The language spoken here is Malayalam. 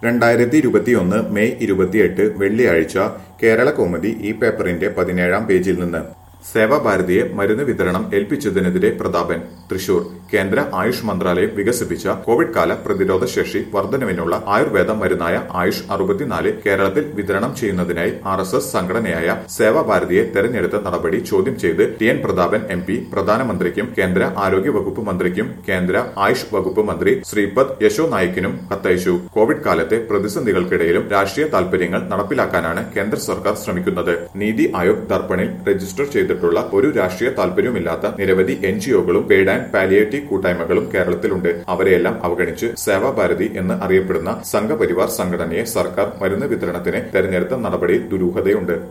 രണ്ടായിരത്തി ഇരുപത്തിയൊന്ന് മെയ് ഇരുപത്തിയെട്ട് വെള്ളിയാഴ്ച കേരള കൗമുദി ഈ പേപ്പറിന്റെ പതിനേഴാം പേജിൽ നിന്ന് സേവാഭാരതിയെ മരുന്ന് വിതരണം ഏൽപ്പിച്ചതിനെതിരെ പ്രതാപൻ തൃശൂർ കേന്ദ്ര ആയുഷ് മന്ത്രാലയം വികസിപ്പിച്ച കോവിഡ് കാല പ്രതിരോധ ശേഷി വർധനവിനുള്ള ആയുർവേദ മരുന്നായ ആയുഷ് അറുപത്തിനാല് കേരളത്തിൽ വിതരണം ചെയ്യുന്നതിനായി ആർ എസ് എസ് സംഘടനയായ സേവാഭാരതിയെ തെരഞ്ഞെടുത്ത നടപടി ചോദ്യം ചെയ്ത് T N Prathapan M P പ്രധാനമന്ത്രിക്കും കേന്ദ്ര ആരോഗ്യ വകുപ്പ് മന്ത്രിക്കും കേന്ദ്ര ആയുഷ് വകുപ്പ് മന്ത്രി ശ്രീപദ് യശോ നായിക്കിനും കത്തയച്ചു കോവിഡ് കാലത്തെ പ്രതിസന്ധികൾക്കിടയിലും രാഷ്ട്രീയ താൽപര്യങ്ങൾ നടപ്പിലാക്കാനാണ് കേന്ദ്ര സർക്കാർ ശ്രമിക്കുന്നത് നീതി ആയോഗ് ദർപ്പണിൽ രജിസ്റ്റർ ചെയ്തിട്ടുള്ള ഒരു രാഷ്ട്രീയ താൽപര്യവുമില്ലാത്ത നിരവധി എൻ ജിഒകളും പെയ്ഡ് ആൻഡ് പാലിയേറ്റീവ് കൂട്ടായ്മകളും കേരളത്തിലുണ്ട് അവരെയെല്ലാം അവഗണിച്ച് സേവാഭാരതി എന്ന് അറിയപ്പെടുന്ന സംഘപരിവാർ സംഘടനയെ സർക്കാർ മരുന്ന് വിതരണത്തിന് തെരഞ്ഞെടുത്ത നടപടിയിൽ ദുരൂഹതയുണ്ട്